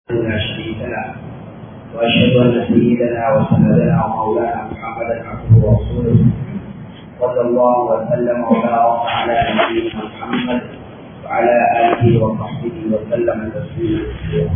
لا شريك له واشهد ان سيدنا وسندنا ومولانا محمدا عبده ورسوله صلى الله وسلم وبارك على نبينا محمد وعلى اله وصحبه وسلم تسليما كثيرا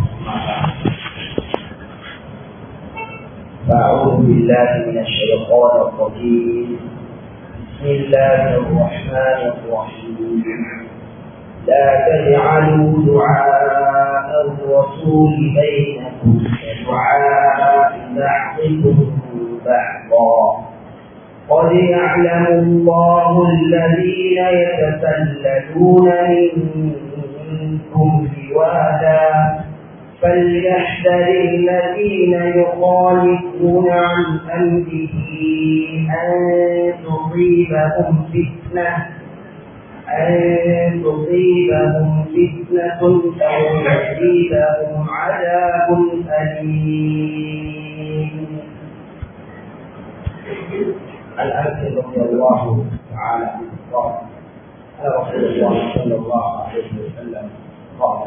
فاعوذ بالله من الشيطان الرجيم بسم الله الرحمن الرحيم لا تجعلوا دعاء الرسول بينكم كدعاء بعضكم بعضا قد يعلم الله الذين يتسللون منكم لواذا فليحذر الذين يخالفون عن امره ان تصيبهم فتنه أن تصيبهم فتنة أو يصيبهم عذاب أليم الأنس رضي الله تعالى عنه قال قال رسول الله صلى الله عليه وسلم قال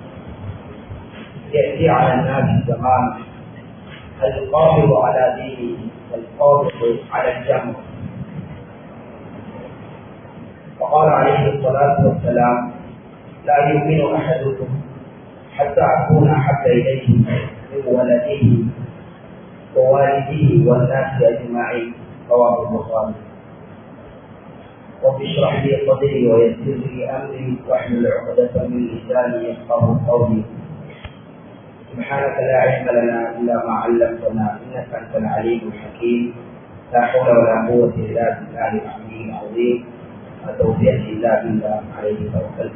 يأتي على الناس زمان القابض على دينه والقابض على الجمر وقال عليه الصلاة والسلام لا يؤمن أحدكم حتى أكون أحب إليه من ولده ووالده والناس أجمعين رواه البخاري رب اشرح لي صدري ويسر لي أمري واحلل عقدة من لساني يفقه قولي سبحانك لا علم لنا إلا ما علمتنا إنك أنت العليم الحكيم لا حول ولا قوة إلا بالله العلي العظيم توفيق إلا بالله عليه توكلت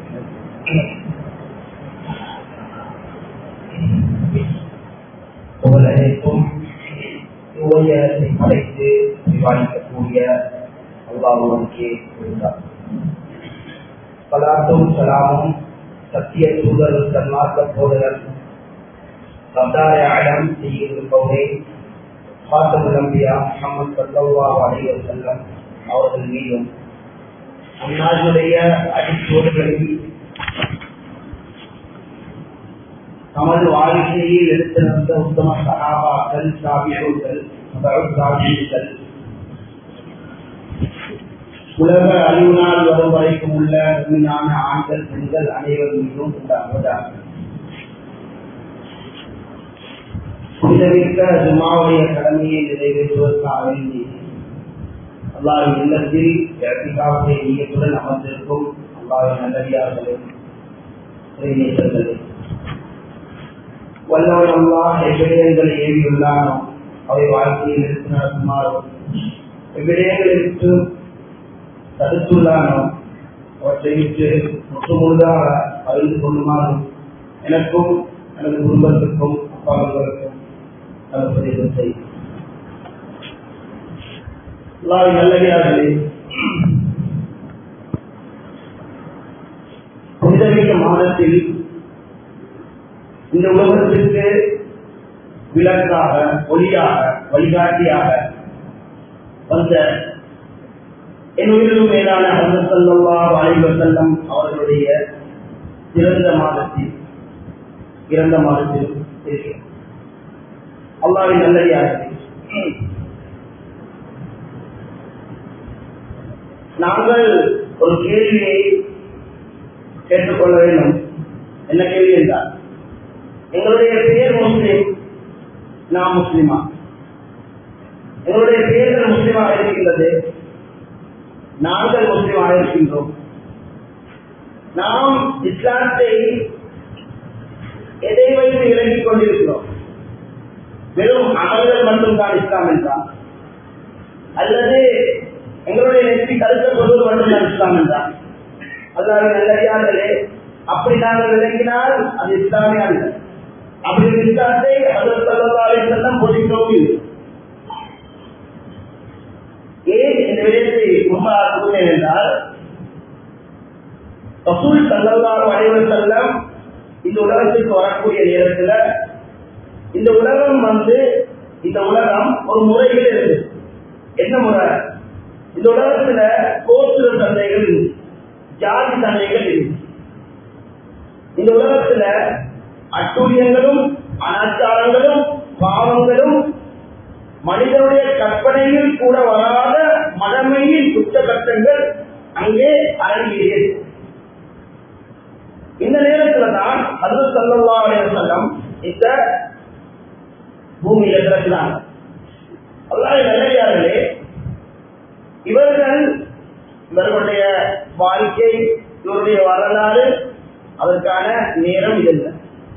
உலகத்திற்கும் உயரத்தை படைத்து விவாதிக்கக்கூடிய அல்லாஹுவனுக்கே இருந்தார் பலாத்தும் சலாமும் சத்திய தூதர் சன்மார்க்க போதகர் சந்தார அடம் செய்யும் கௌரே பாத்தம் நம்பியா முகமது சல்லா அலைய செல்லம் அவர்கள் மீதும் அந்நாளுடைய அடிச்சோடுகளில் தமது வாழ்க்கையில் எடுத்திருந்த உத்தம சகாபாக்கள் சாபியோர்கள் சாபியர்கள் உலக அழிவு நாள் வரும் வரைக்கும் உள்ள உண்மையான ஆண்கள் பெண்கள் அனைவர் மீதும் உண்டாகுவதாக புனிதமிக்க ஜுமாவுடைய கடமையை நிறைவேற்றுவதற்காக வேண்டி அல்லாவின் இல்லத்தில் இறப்பிக்காவுடைய நீயத்துடன் அமர்ந்திருக்கும் அல்லாவின் நல்லடியார்களே நேசர்களே வல்லவன் அல்லா எவ்விடயங்களை ஏவியுள்ளானோ அவை வாழ்க்கையில் எடுத்து நடத்துமாறோ எவ்விடயங்களுக்கு தடுத்துள்ளானோ அவற்றை விட்டு முற்றுமுழுதாக அறிந்து கொள்ளுமாறும் எனக்கும் எனது குடும்பத்திற்கும் அப்பாவர்களுக்கும் நல்ல செய்யும் அல்லாவின் நல்லடியார்களே புனிதமிக்க மாதத்தில் இந்த உலகத்திற்கு விளக்காக ஒளியாக வழிகாட்டியாக வந்த என் உயிரிலும் மேலான ஹசல்லா வாலிபர் செல்லம் அவர்களுடைய சிறந்த மாதத்தில் இறந்த மாதத்தில் இருக்கிறோம் அல்லாவின் நல்லடியார்களே நாங்கள் ஒரு கேள்வியை கேட்டுக்கொள்ள வேண்டும் என்ன கேள்வி என்றால் எங்களுடைய பெயர் முஸ்லிம் நாம் முஸ்லிமா எங்களுடைய பெயர்கள் முஸ்லிமாக இருக்கின்றது நாங்கள் முஸ்லிமாக இருக்கின்றோம் நாம் இஸ்லாத்தை எதை வைத்து விளங்கிக் கொண்டிருக்கிறோம் வெறும் அமல்கள் மட்டும்தான் இஸ்லாம் என்றால் அல்லது எங்களுடைய நெற்றி கருத்த சொல்வது மட்டும்தான் இஸ்லாம் என்றால் அல்லாத நல்லடியார்களே அப்படி நாங்கள் விளங்கினால் அது இஸ்லாமே அல்ல அப்படி இஸ்லாத்தை அதற்கெல்லாம் போதிக்கவும் இல்லை ஏன் இந்த விடயத்தை முன்பாக்குகிறேன் என்றால் ரசூல் சல்லல்லாஹு அலைஹி செல்லம் இந்த உலகத்திற்கு வரக்கூடிய நேரத்தில் இந்த உலகம் வந்து இந்த உலகம் ஒரு முறையில் இருக்கு என்ன முறை இந்த உலகத்துல கோத்திர சந்தைகள் இருக்கு ஜாதி சந்தைகள் இருக்கு இந்த உலகத்துல அட்டூழியங்களும் அனாச்சாரங்களும் பாவங்களும் மனிதனுடைய கற்பனையில் கூட வராத மடமையின் குற்றகட்டங்கள் அங்கே அரங்கேறியது இந்த நேரத்துல தான் அது சல்லா செல்லம் இந்த பூமியில பிறக்கிறாங்க அல்லாஹ் நல்லடியார்களே இவர்கள் இவர்களுடைய வாழ்க்கை இவருடைய வரலாறு அதற்கான நேரம் இல்லை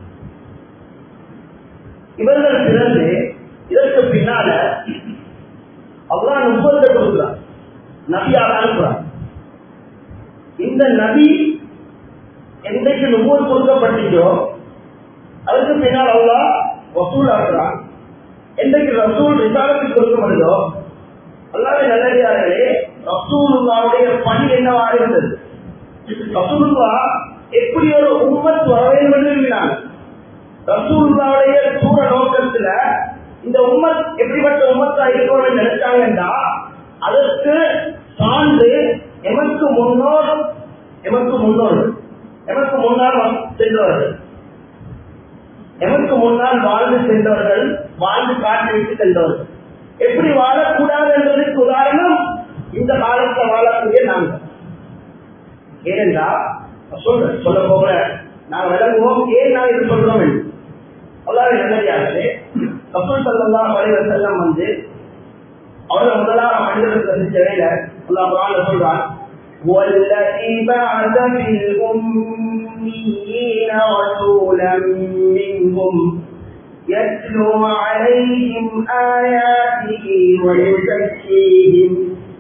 இவர்கள் பிறந்து இதற்கு பின்னால அல்லாஹ் நுட்பத்தை கொடுக்கிறார் நபியாக அனுப்புறார் இந்த நபி என்றைக்கு நுபுவத் கொடுக்கப்பட்டீங்களோ அதுக்கு பின்னால் அல்லாஹ் வசூல் ஆக்குறான் என்றைக்கு ரசூல் ரிசாலத்துக்கு கொடுக்கப்படுதோ அல்லாத நல்லடியார்களே ரசூலுல்லாவுடைய பணி என்னவாக இருந்தது ரசூலுல்லா எப்படி ஒரு உம்மத் வர வேண்டும் என்று விரும்பினாங்க ரசூலுல்லாவுடைய தூர நோக்கத்துல இந்த உம்மத் எப்படிப்பட்ட உம்மத்தா இருக்கணும்னு நினைச்சாங்கன்னா அதற்கு சான்று எமக்கு முன்னோர் எமக்கு முன்னோர் எமக்கு முன்னால் சென்றவர்கள் எமக்கு முன்னால் வாழ்ந்து சென்றவர்கள் வாழ்ந்து காட்டி விட்டு சென்றவர்கள் எப்படி வாழக்கூடாது என்பதற்கு உதாரணம் இந்த காலத்தை வாழக்கூடிய நாங்கள் ஏனென்றா சொல்ற சொல்ல போக நான் விளங்குவோம் ஏன் நான் இது சொல்றோம் என்று அல்லாத நல்லதாகவே கப்பல் சல்லா வரைவர் செல்லம் வந்து அவரை முதலாக மனிதர்களுக்கு வந்து சிறையில அல்லா குரான்ல சொல்றான் والذي بعث في الأميين رسولا منهم يتلو عليهم آياته ويزكيهم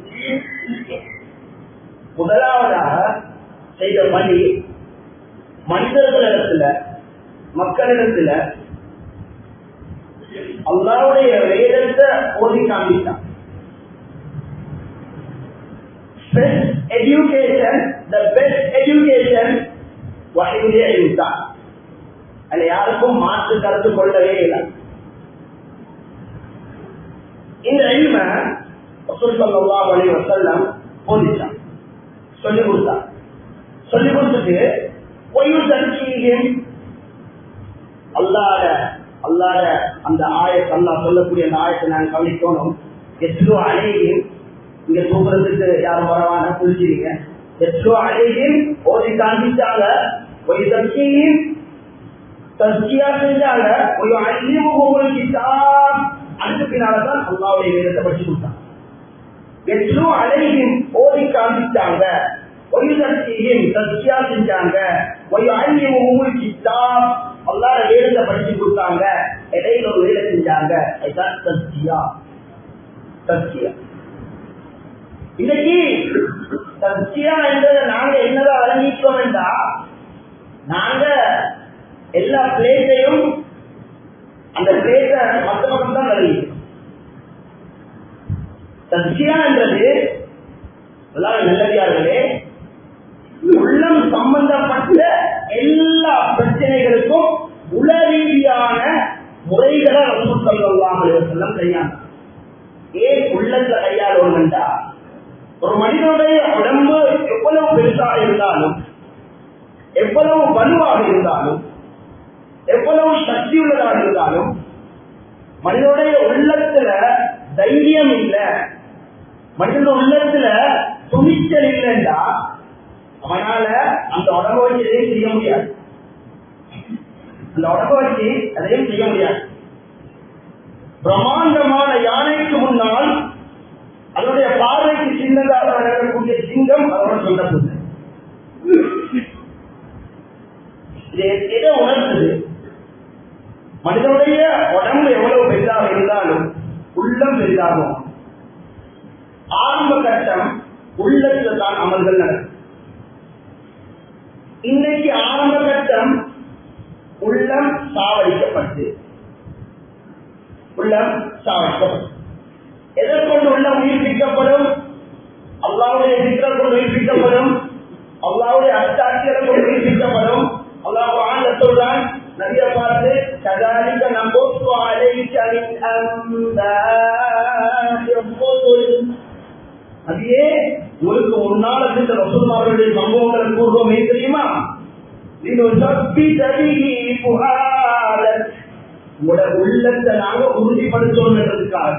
முதலாவதாக செய்த பணி மனிதர்களிடத்துல மக்களிடத்துல அல்லாவுடைய வேதத்தை ஓதி காமித்தான் best education the best education வகையிலே இருந்தான் அதுல யாருக்கும் மாற்று கருத்து கொள்ளவே இல்லை இந்த எளிமை சொல்லா வழி வசல்லம் போதிச்சான் சொல்லி கொடுத்தான் சொல்லி கொடுத்துட்டு பொய்வு தரிசியும் அல்லாத அல்லாத அந்த ஆயத்தை அல்லா சொல்லக்கூடிய அந்த ஆயத்தை நான் கவனிக்கணும் எத்தோ அழகியும் இங்க தூக்குறதுக்கு யாரும் வரவான புரிஞ்சுறீங்க எத்தோ அழகியும் ஓதி காண்பிச்சாங்க பொய் தரிசியும் தர்ஜியா செஞ்சாங்க ஒரு அழிவு உங்களுக்கு அதுக்கு பின்னால்தான் அல்லாவுடைய வேதத்தை படிச்சு கொடுத்தாங்க எத்தோ அழகின் ஓதி காண்பிச்சாங்க ஒரு தர்ஜியும் தர்ஜியா செஞ்சாங்க ஒரு அழிவு உங்களுக்கு அல்லாத வேதத்தை படிச்சு கொடுத்தாங்க இடையில ஒரு வேலை செஞ்சாங்க அதுதான் தர்ஜியா தர்ஜியா இன்னைக்கு தர்ஜியா என்றதை நாங்க என்னதான் வழங்கிட்டோம் என்றா நாங்க எல்லா பிளேட்டையும் அந்த பிளேட்டை மத்த பக்கம் தான் வருகிறது சத்தியா என்றது எல்லாரும் நல்லடியார்களே உள்ளம் சம்பந்தப்பட்ட எல்லா பிரச்சனைகளுக்கும் உல ரீதியான முறைகளை ரசூல் சல்லாஹ் செல்லம் கையாண்டார் ஏன் உள்ளத்துல கையாளுவோம் என்றா ஒரு மனிதனுடைய உடம்பு எவ்வளவு பெருசாக இருந்தாலும் எவ்வளவு வலுவாக இருந்தாலும் எவ்வளவு சக்தி உள்ளதாக இருந்தாலும் மனிதனுடைய உள்ளத்துல தைரியம் இல்ல மனிதனுடைய உள்ளத்துல துணிச்சல் இல்லைன்னா அவனால அந்த உடம்ப வச்சு எதையும் செய்ய முடியாது அந்த உடம்ப வச்சு எதையும் செய்ய முடியாது பிரம்மாண்டமான யானைக்கு முன்னால் அதனுடைய பார்வைக்கு சின்னதாக நடக்கக்கூடிய சிங்கம் அதோட சொல்லப்படுது எதை உணர்ந்தது மனிதனுடைய உடம்பு எவ்வளவு பெரிதாக இருந்தாலும் உள்ளம் பெரிதாகும் ஆரம்ப கட்டம் உள்ளத்தில் தான் அமல்கள் நடக்கும் இன்னைக்கு ஆரம்ப கட்டம் உள்ளம் சாவடிக்கப்பட்டு உள்ளம் சாவடிக்கப்பட்டு எதற்கொண்டு உள்ளம் உயிர்ப்பிக்கப்படும் அல்லாவுடைய சிக்கல் கொண்டு உயிர்ப்பிக்கப்படும் அல்லாவுடைய அச்சாட்சிகளை கொண்டு உயிர்ப்பிக்கப்படும் அல்லாஹ் ஆண்ட சொல்றான் நபிய பார்த்து கதாலிக்க நம்போத்து அலைக்க நபியே உங்களுக்கு முன்னால் இருந்த ரசூல்மார்களுடைய சம்பவங்களை கூறுவோமே தெரியுமா لنثبت به فؤادك உங்களோட உள்ளத்தை நாங்க உறுதிப்படுத்தணுன்றதுக்காக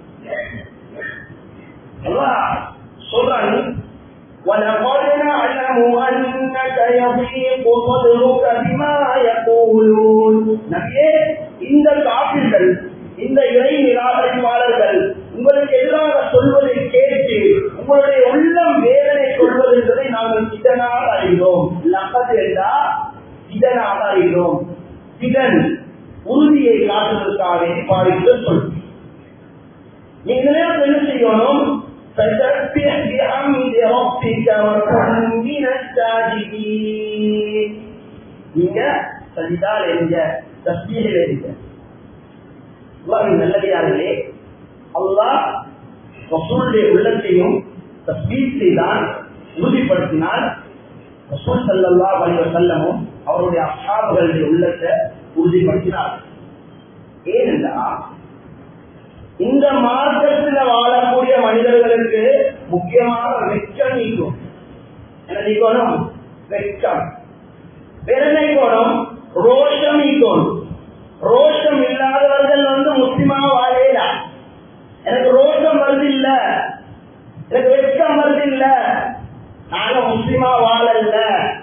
அல்லாஹ் சொல்றாங்க ولقد نعلم أنك يضيق صدرك بما يقولون நபியே இந்த காப்பிர்கள் இந்த இறை நிராகரிப்பாளர்கள் உங்களுக்கு எதிராக சொல்வதை கேட்டு உங்களுடைய உள்ளம் வேதனை கொள்வது என்பதை நாங்கள் இதனால் அறிகிறோம் லப்பது என்றா இதனாக அறிகிறோம் இதன் உறுதியை காட்டுவதற்காக பாடிட்டு சொல் நீங்களே என்ன செய்யணும் فسبح بحمد ربك وكن من الساجدين நீங்க சஜிதால் எங்க தஸ்பீஹில் இருங்க அல்லாஹ்வின் நல்லடியார்களே அல்லாஹ் ரசூலுடைய உள்ளத்தையும் தஸ்பீஹ் செய்தான் உறுதிப்படுத்தினால் ரசூல் ஸல்லல்லாஹு அலைஹி வஸல்லமும் அவருடைய அஸ்ஹாபுகளுடைய உள்ளத்தை உறுதிப்படுத்தினார் ஏனென்றால் இந்த மார்க்கத்தில் வாழக்கூடிய மனிதர்களுக்கு முக்கியமாக வெட்கம் நீக்கும் என்ன நீக்கணும் வெட்கம் வேற என்ன நீக்கணும் ரோஷம் நீக்கணும் ரோஷம் இல்லாதவர்கள் வந்து முஸ்லிமா வாழையில எனக்கு ரோஷம் வருது இல்ல எனக்கு வெட்கம் வருது இல்ல நாங்க முஸ்லிமா வாழல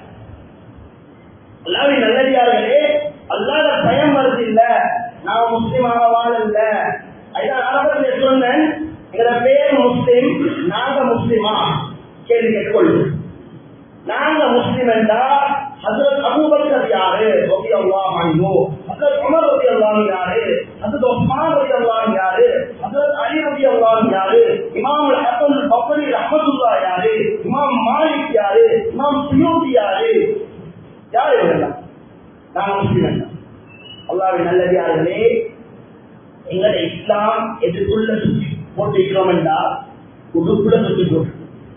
அல்லாவின் நல்லடியார்களே அல்லாத பயம் வருது இல்ல நாங்க முஸ்லிமாக வாழல அதுதான் ஆரம்பத்தில் சொன்னேன் எங்களோட பேர் முஸ்லிம் நாங்க முஸ்லிமா கேள்வி கேட்கொள்ளும் நாங்க முஸ்லிம் என்றா ஹசரத் அபூபக்கர் யாரு ரபி அல்லாஹ் அன்ஹு ஹசரத் உமர் ரபி அல்லாஹ் யாரு ஹசரத் உஸ்மான் ரபி அல்லாஹ் யாரு ஹசரத் அலி ரபி அல்லாஹ் யாரு இமாம் ஹசன் பக்ரி ரஹ்மத்துல்லாஹ் யாரு இமாம் மாலிக் யாரு இமாம் சுயூதி யாரு யாரு இவங்கெல்லாம் நாங்க முஸ்லிம் என்றா அல்லாஹ்வின் நல்லடியார்களே எங்களை இஸ்லாம் எதுக்குள்ள சுற்றி போட்டிருக்கிறோம் என்றால் உடுப்புல சுற்றி போட்டு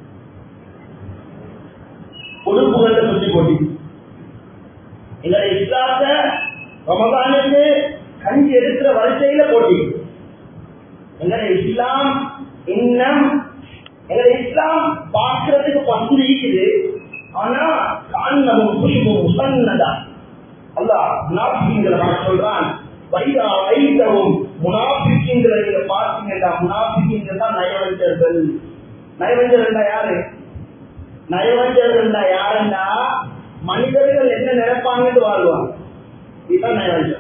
உடுப்புகளை சுற்றி போட்டி எங்களை இஸ்லாத்த ரமதானுக்கு கஞ்சி எடுக்கிற வரிசையில போட்டி எங்களை இஸ்லாம் இன்னும் எங்களை இஸ்லாம் பார்க்கறதுக்கு பசு இருக்குது ஆனா காண்ணமும் குஷ்பும் உசன்னதா அல்லாஹ் முனாஃபிகளை சொல்றான் வைதா வைத்தவும் முனாஃபிக்கிங்களை நீங்க பார்த்தீங்கன்னா முனாஃபிக்கிங்கள் தான் நயவஞ்சர்கள் நயவஞ்சர்கள் யாரு நயவஞ்சர்கள் யாருன்னா மனிதர்கள் என்ன நினைப்பாங்கன்னு வாழ்வாங்க இதுதான் நயவஞ்சம்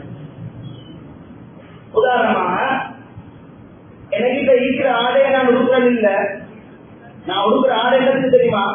உதாரணமாக எனக்கிட்ட இருக்கிற ஆடையை நான் உடுக்கிறது இல்ல நான் உடுக்கிற ஆடை என்னது தெரியுமா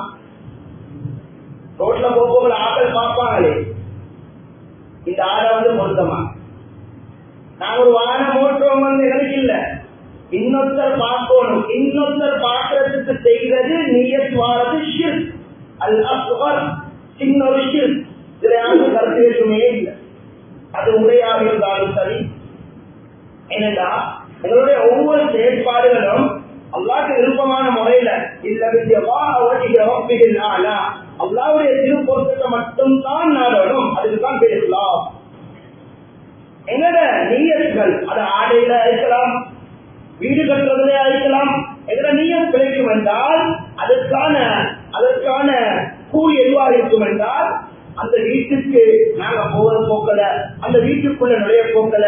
ரோட்ல போகும்போது ஆட்கள் பார்ப்பாங்களே இந்த ஆடை வந்து பொருத்தமா நான் ஒரு வாகனம் ஓட்டுறோம் வந்து எனக்கு இல்ல இன்னொருத்தர் பார்க்கணும் இன்னொருத்தர் பார்க்கறதுக்கு செய்வது நீயத் வாரது ஷிர் அல் அஸ்வர் சின்ன ஒரு ஷிர் இதுல யாரும் கருத்து வேற்றுமையே இல்லை அது உரையாக இருந்தாலும் சரி என்னடா எங்களுடைய ஒவ்வொரு செயற்பாடுகளும் அல்லாக்கு விருப்பமான முறையில இல்ல வித்தியவா அவர்கள் அல்லாவுடைய திருப்பொருத்தத்தை மட்டும் தான் நாடணும் அதுக்கு தான் பேசலாம் எங்கட நீயத்துகள் அது ஆடையில இருக்கலாம் வீடு கட்டுறதுல இருக்கலாம் எங்கட நீயம் கிடைக்கும் என்றால் அதற்கான அதற்கான கூலி எதுவாக இருக்கும் என்றால் அந்த வீட்டுக்கு நாங்க போகிற போக்கல அந்த வீட்டுக்குள்ள நுழைய போக்கல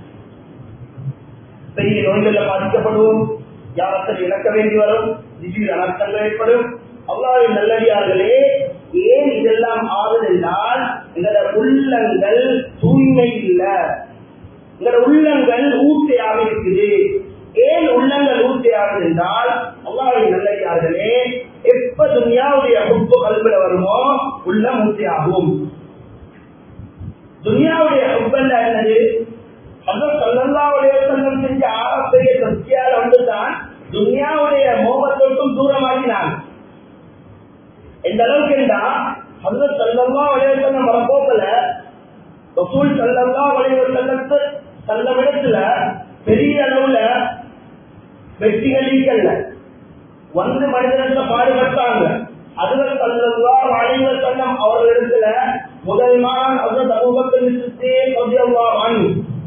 பெரிய நோய்கள்ல பாதிக்கப்படுவோம் யாரத்தை இழக்க வேண்டி வரும் திடீர் அனர்த்தங்கள் ஏற்படும் அவ்வாறு நல்லடியார்களே ஏன் இதெல்லாம் ஆகுது என்றால் எங்களோட உள்ளங்கள் தூய்மை இல்லை எங்களோட உள்ளங்கள் ஊர்த்தையாக இருக்குது ஏன் உள்ளங்கள் ஊர்த்தையாகுது என்றால் அல்லாவின் நல்லடியார்களே எப்ப துனியாவுடைய ஹுப்பு கல்வில வருமோ உள்ளம் ஊர்த்தையாகும் துனியாவுடைய ஹுப்பல்ல என்னது அதன் சொல்லல்லாவுடைய செல்லம் செஞ்ச ஆரம்பரிய சத்தியால வந்துதான் துனியாவுடைய மோகத்திற்கும் தூரமாகினாங்க எந்த அளவுக்கு என்றா அந்த செல்லல்லா வளைவசல்லம் வரப்போக்கல ரசூல் செல்லல்லா வளைவசல்லத்து செல்லமிடத்துல பெரிய அளவுல வெற்றிகள் இருக்கல்ல வந்து மனிதர்கள் பாடுபட்டாங்க அதுல செல்லல்லா வளைவசல்லம் அவர்களிடத்துல முதல் நாள் அந்த சமூகத்தில் சுத்தே பதியல்லா வாங்கி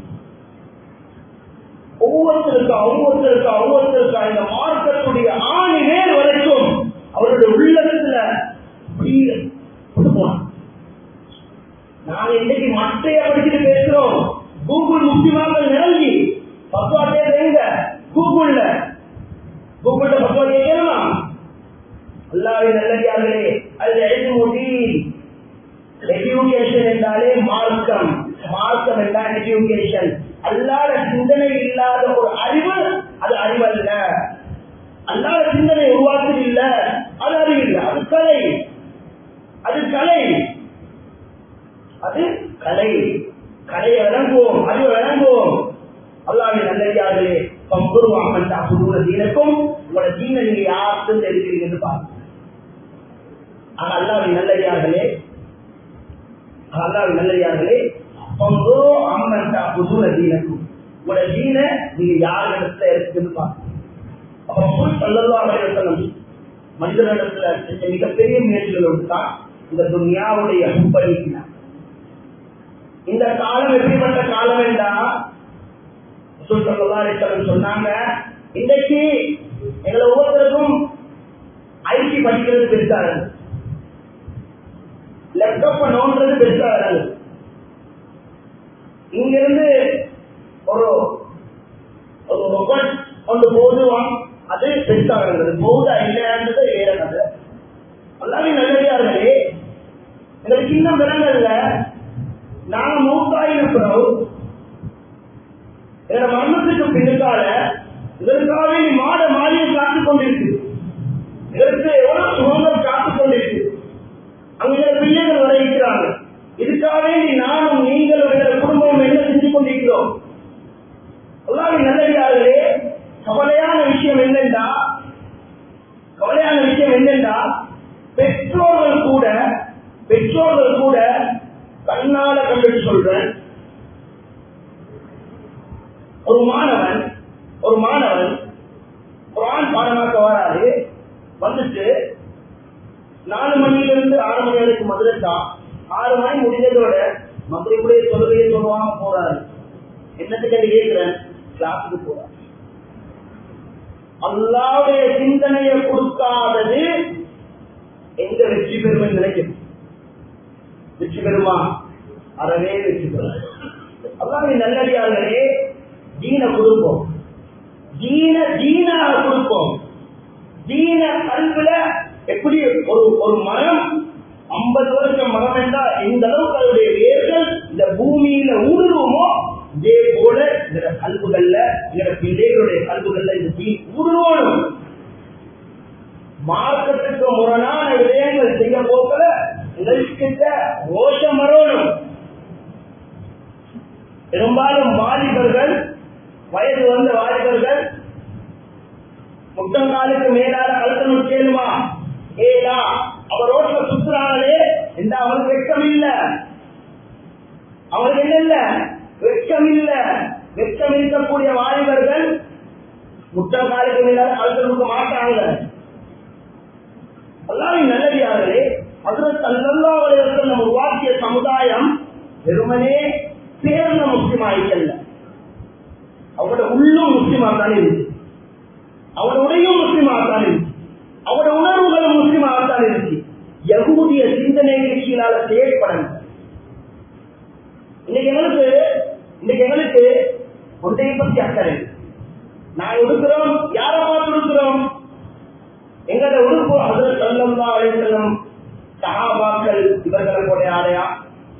ஒவ்வொருத்தருக்கா ஒவ்வொருத்தருக்கா ஒவ்வொருத்தருக்கா இந்த மார்க்கத்துடைய ஆணி நேர் வரைக்கும் அவருடைய உள்ளத்துல அப்படியே கொண்டு போனான் நாங்க இன்னைக்கு மட்டைய படிச்சுட்டு பேசுறோம் கூகுள் முக்கியமாக நிரம்பி பத்வா தேர்ந்த கூகுள்ல கூகுள்ல பத்வா கேட்கலாம் அல்லாவின் நல்லடியார்களே அது எழுதி முடி எஜுகேஷன் என்றாலே மார்க்கம் மார்க்கம் என்றால் எஜுகேஷன் அல்லாத சிந்தனை இல்லாத ஒரு அறிவு அது அறிவல்ல அல்லாத சிந்தனை உருவாக்குது இல்ல அது அறிவு இல்லை அது கலை அது கலை அது கலை கலையை விளங்குவோம் அறிவை விளங்குவோம் அல்லாவின் நல்லடியார்களே பம்புருவாமன் புதுவ தீனக்கும் உங்களோட தீன நீங்க யாருக்கும் தெரிவிக்கிறீங்கன்னு பாருங்க ஆனா அல்லாவின் நல்லடியார்களே அல்லாவின் நல்லடியார்களே பம்புரு அம்மன் புதுவ தீனக்கும் உங்களோட தீன நீங்க யார் இடத்துல இருக்குன்னு பாருங்க அப்ப சொல்லலாம் அலைவசனம் மனிதனிடத்துல செஞ்ச மிகப்பெரிய முயற்சிகள் தான் இந்த துன்யாவுடைய ஹுப்பளிக்கிறார் இந்த காலம் எப்படிப்பட்ட காலம் என்றா சொன்னாங்க இன்றைக்கு எங்களை ஒவ்வொருத்தருக்கும் ஐடி படிக்கிறது பெருசாக லேப்டாப் நோன்றது பெருசாக இங்கிருந்து ஒரு ஒரு ரொபோட் கொண்டு போதுவான் அது பெருசாக இருந்தது போதா இல்லைன்றது வேற கதை எல்லாமே நல்லதார்களே எங்களுக்கு சின்ன விலங்கல்ல நாங்க மூத்தாய் இருக்கிறோம் எங்க மரணத்துக்கு பின்னுக்கால இதற்காக மாட மாறியை காத்துக் கொண்டிருக்கு இதற்கு எவ்வளவு சுதந்திரம் காத்துக் கொண்டிருக்கு அங்க பிள்ளைகள் வர இருக்கிறாங்க இதுக்காக வேண்டி நானும் நீங்களும் எங்கள் குடும்பம் என்ன செஞ்சு கொண்டிருக்கிறோம் எல்லாரும் நல்லதார்களே கவலையான விஷயம் என்னென்றா கவலையான விஷயம் என்னென்றா பெற்றோர்கள் கூட பெற்றோர்கள் கூட கண்ணால கண்டுட்டு சொல்றேன் ஒரு மாணவன் ஒரு மாணவன் குரான் பாடமாக்க வராது வந்துட்டு நாலு மணில இருந்து ஆறு மணி வரைக்கும் மதுரத்தா ஆறு மணி முடிஞ்சதோட மதுரைக்குடைய தொழுகையை சொல்லுவாங்க போறாரு என்னத்துக்கு கேட்கிறேன் கிளாஸுக்கு போறாரு அல்லாவுடைய சிந்தனையை கொடுக்காதது எங்க வெற்றி பெறும் நினைக்கும் வெற்றி பெறுமா அறவே வெற்றி பெறும் அல்லாமே நல்லடியார்களே தீன கொடுப்போம் தீன தீனாக கொடுப்போம் தீன கல்வில எப்படி ஒரு ஒரு மரம் ஐம்பது வருஷம் மரம் என்றால் எந்த அளவுக்கு அதனுடைய வேர்கள் இந்த பூமியில ஊடுருவோமோ இதே போல இந்த கல்புகள்ல இந்த பிள்ளைகளுடைய கல்புகள்ல இந்த தீ ஊடுருவணும் மார்க்கத்துக்கு முரணான விடயங்கள் செய்ய போக்கல எங்கள்கிட்ட ரோஷம் வரணும் பெரும்பாலும் வாலிபர்கள் வயது வந்த வாலிபர்கள் முட்டங்காலுக்கு மேலால கழுத்தணும் கேளுமா ஏலா அவர் ரோட்ல சுத்துறாங்களே இந்த அவனுக்கு வெட்கம் இல்ல அவருக்கு என்ன இல்ல வெட்கம் இல்ல வெட்கம் இருக்கக்கூடிய வாலிபர்கள் முட்டங்காலுக்கு மேலால கழுத்தணுக்க மாட்டாங்க எல்லாரும் நல்லடியார்களே அதில் தல்லல்லாவர்கள் நம்ம உருவாக்கிய சமுதாயம் வெறுமனே சேர்ந்த முஸ்லிம் ஆயிக்கல்ல அவரோட உள்ளும் முஸ்லிமாத்தான் இருக்கு அவரோட உடையும் முஸ்லிமாத்தான் இருக்கு அவரோட உணர்வுகளும் முஸ்லிமாகத்தான் இருக்கு யகுதிய சிந்தனைகள் கீழால செயல்படணும் இன்னைக்கு எங்களுக்கு இன்னைக்கு எங்களுக்கு ஒன்றை பத்தி அக்கறை நான் உடுக்கிறோம் யாரை பார்த்து உடுக்கிறோம் எங்களோட உடுப்பு அதில் சொல்லம் தான் அழைத்தலும் சகாபாக்கள் இவர்களை போல ஆடையா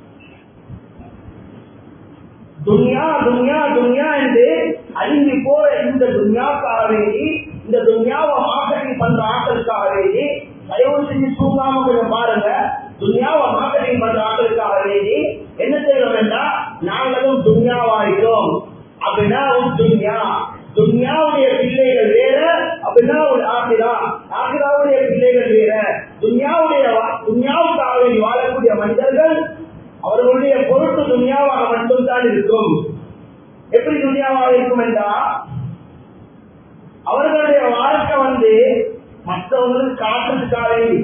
துன்யா துன்யா துன்யா என்று அழிந்து போற இந்த துன்யாக்காக வேண்டி இந்த துன்யாவை மார்க்கெட்டிங் பண்ற ஆட்களுக்காக வேண்டி தயவு செஞ்சு தூங்காம கொஞ்சம் பாருங்க துன்யாவை மார்க்கெட்டிங் பண்ற ஆட்களுக்காக வேண்டி என்ன செய்யணும் என்றால் நாங்களும் துன்யாவாகிறோம் அப்படின்னா ஒரு துன்யா துன்யாவுடைய பிள்ளைகள் வேற அப்படின்னா ஒரு ஆசிரா ஆசிராவுடைய பிள்ளைகள் வேற துன்யாவுடைய துன்யாவுக்காக வேண்டி வாழக்கூடிய மனிதர்கள் அவர்களுடைய பொருட்டு துன்யாவாக மட்டும்தான் இருக்கும் எப்படி துன்யாவாக இருக்கும் என்றால் அவர்களுடைய வாழ்க்கை வந்து மற்றவங்களுக்கு காட்டுறதுக்காக வேண்டி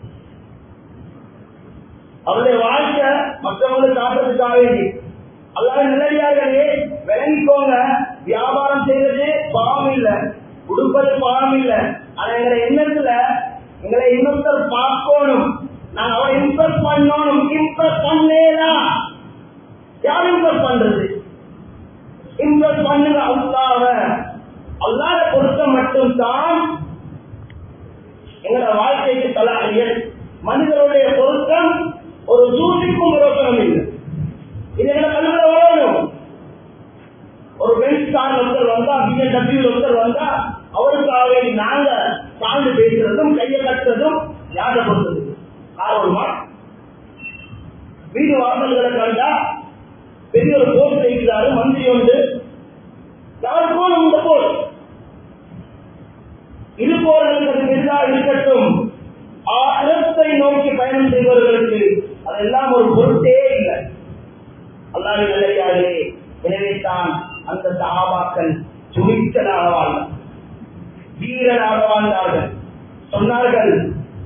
அவருடைய வாழ்க்கை மற்றவங்களுக்கு காட்டுறதுக்காக வேண்டி அல்லாத நிலையார்களே விளங்கிக்கோங்க வியாபாரம் செய்யறது பாவம் இல்ல உடுப்பது பாவம் இல்ல ஆனா எங்களை எண்ணத்துல எங்களை இன்னொருத்தர் பார்க்கணும் நாங்க அவரை இம்ப்ரெஸ் பண்ணணும் இம்ப்ரெஸ் பண்ணேதான் யார் இம்ப்ரெஸ் பண்றது இம்ப்ரெஸ் பண்ணுங்க அல்லாவ அல்லாத பொருத்த மட்டும்தான் எங்களோட வாழ்க்கைக்கு தலாரியல் மனிதனுடைய பொருத்தம் ஒரு சூசிக்கும் புரோசனம் இல்லை இது எங்களை கல்வியில வரணும் ஒரு பெஞ்ச் கார் ஒருத்தர் வந்தா பிஎன்டபிள்யூ ஒருத்தர் வந்தா அவருக்காக நாங்க சார்ந்து பேசுறதும் கையை கட்டுறதும் யாரை பொறுத்தது கார் வருமா வீடு வாசல்களை கண்டா பெரிய ஒரு போஸ்ட் இருக்கிறாரு மந்திரி உண்டு யாருக்கும் இந்த போஸ்ட் இருப்பவர்களுக்கு எதிரா இருக்கட்டும் ஆகத்தை நோக்கி பயணம் செய்பவர்களுக்கு அதெல்லாம் ஒரு பொருட்டே இல்லை அல்லாஹ் நிலையாளே எனவே தான் அந்த சகாபாக்கள் துணிச்சலாக வாழ்ந்தார் வீரனாக வாழ்ந்தார்கள் சொன்னார்கள்